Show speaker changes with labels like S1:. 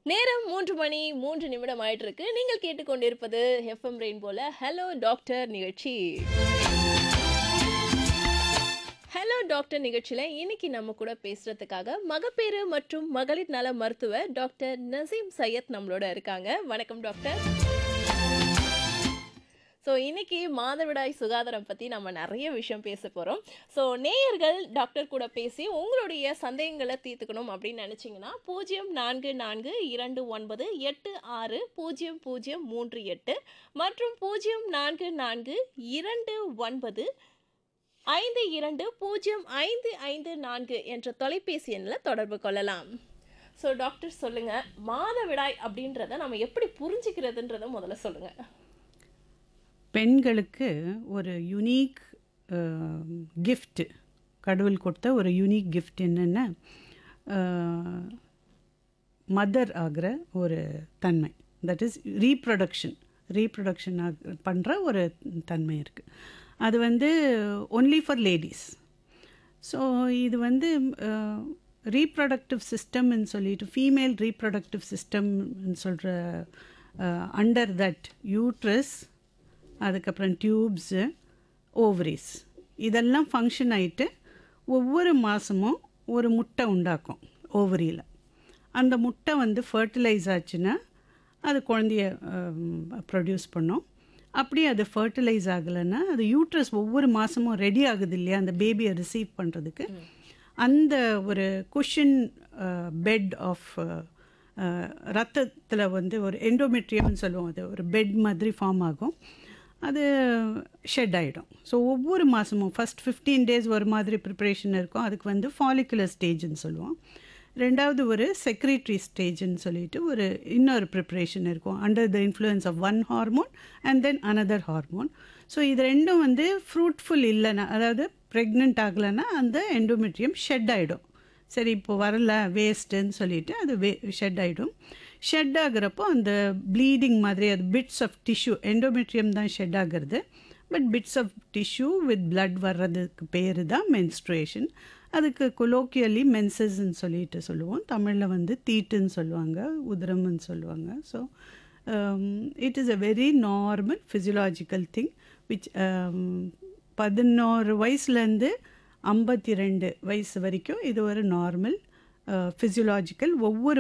S1: நேரம் மூன்று மணி மூன்று நிமிடம் ஆயிட்டு இருக்கு நீங்கள் கேட்டுக்கொண்டிருப்பது எஃப்எம் ரெயின்போல ஹலோ டாக்டர் நிகழ்ச்சி ஹலோ டாக்டர் நிகழ்ச்சியில் இன்னைக்கு நம்ம கூட பேசுறதுக்காக மகப்பேறு மற்றும் மகளிர் நல மருத்துவர் டாக்டர் நசீம் சையத் நம்மளோட இருக்காங்க வணக்கம் டாக்டர் ஸோ இன்னைக்கு மாதவிடாய் சுகாதாரம் பற்றி நம்ம நிறைய விஷயம் பேச போகிறோம் ஸோ நேயர்கள் டாக்டர் கூட பேசி உங்களுடைய சந்தேகங்களை தீர்த்துக்கணும் அப்படின்னு நினச்சிங்கன்னா பூஜ்ஜியம் நான்கு நான்கு இரண்டு ஒன்பது எட்டு ஆறு பூஜ்ஜியம் பூஜ்ஜியம் மூன்று எட்டு மற்றும் பூஜ்ஜியம் நான்கு நான்கு இரண்டு ஒன்பது ஐந்து இரண்டு பூஜ்ஜியம் ஐந்து ஐந்து நான்கு என்ற தொலைபேசி எண்ணில் தொடர்பு கொள்ளலாம் ஸோ டாக்டர் சொல்லுங்கள் மாதவிடாய் அப்படின்றத நம்ம எப்படி புரிஞ்சுக்கிறதுன்றத முதல்ல சொல்லுங்கள்
S2: பெண்களுக்கு ஒரு யுனீக் gift கடவுள் கொடுத்த ஒரு யுனீக் gift என்னென்னா மதர் ஆகிற ஒரு தன்மை தட் இஸ் ரீப்ரொடக்ஷன் ரீப்ரொடக்ஷன் ஆக பண்ணுற ஒரு தன்மை இருக்குது அது வந்து ஒன்லி ஃபார் லேடிஸ் ஸோ இது வந்து ரீப்ரொடக்டிவ் சிஸ்டம்னு சொல்லிட்டு ஃபீமேல் ரீப்ரொடக்டிவ் சிஸ்டம்னு சொல்கிற அண்டர் தட் யூட்ரஸ் அதுக்கப்புறம் டியூப்ஸு ஓவரிஸ் இதெல்லாம் ஃபங்க்ஷன் ஆகிட்டு ஒவ்வொரு மாதமும் ஒரு முட்டை உண்டாக்கும் ஓவரியில் அந்த முட்டை வந்து ஃபர்டிலைஸ் ஆச்சுன்னா அது குழந்தைய ப்ரொடியூஸ் பண்ணும் அப்படியே அது ஃபர்டிலைஸ் ஆகலைன்னா அது யூட்ரஸ் ஒவ்வொரு மாதமும் ரெடி ஆகுது இல்லையா அந்த பேபியை ரிசீவ் பண்ணுறதுக்கு அந்த ஒரு குஷன் பெட் ஆஃப் ரத்தத்தில் வந்து ஒரு எண்டோமெட்ரியம்னு சொல்லுவோம் அது ஒரு பெட் மாதிரி ஃபார்ம் ஆகும் அது ஷெட் ஆகிடும் ஸோ ஒவ்வொரு மாதமும் ஃபஸ்ட் ஃபிஃப்டீன் டேஸ் ஒரு மாதிரி ப்ரிப்ரேஷன் இருக்கும் அதுக்கு வந்து ஃபாலிகுலர் ஸ்டேஜ்னு சொல்லுவோம் ரெண்டாவது ஒரு செக்ரிட்ரி ஸ்டேஜ்னு சொல்லிட்டு ஒரு இன்னொரு ப்ரிப்ரேஷன் இருக்கும் under the influence of one hormone and then another hormone so இது ரெண்டும் வந்து ஃப்ரூட்ஃபுல் இல்லைன்னா அதாவது ப்ரெக்னென்ட் ஆகலைன்னா அந்த எண்டோமெட்ரியம் ஷெட் ஆகிடும் சரி இப்போ வரல வேஸ்ட்டுன்னு சொல்லிட்டு அது வே ஷெட் ஆகிடும் ஷெட் ஆகுறப்போ அந்த ப்ளீடிங் மாதிரி அது பிட்ஸ் ஆஃப் டிஷ்யூ எண்டோமெட்ரியம் தான் ஷெட் ஆகிறது but bits of tissue with blood வர்றதுக்கு பேர் தான் மென்ஸ்ட்ரேஷன் அதுக்கு கொலோக்கியலி மென்சஸ்ன்னு சொல்லிட்டு சொல்லுவோம் தமிழில் வந்து தீட்டுன்னு சொல்லுவாங்க உதிரம்னு சொல்லுவாங்க so it is a very normal physiological thing which பதினோரு வயசுலேருந்து ஐம்பத்தி ரெண்டு வயசு வரைக்கும் இது ஒரு நார்மல் ஃபிசியலாஜிக்கல் ஒவ்வொரு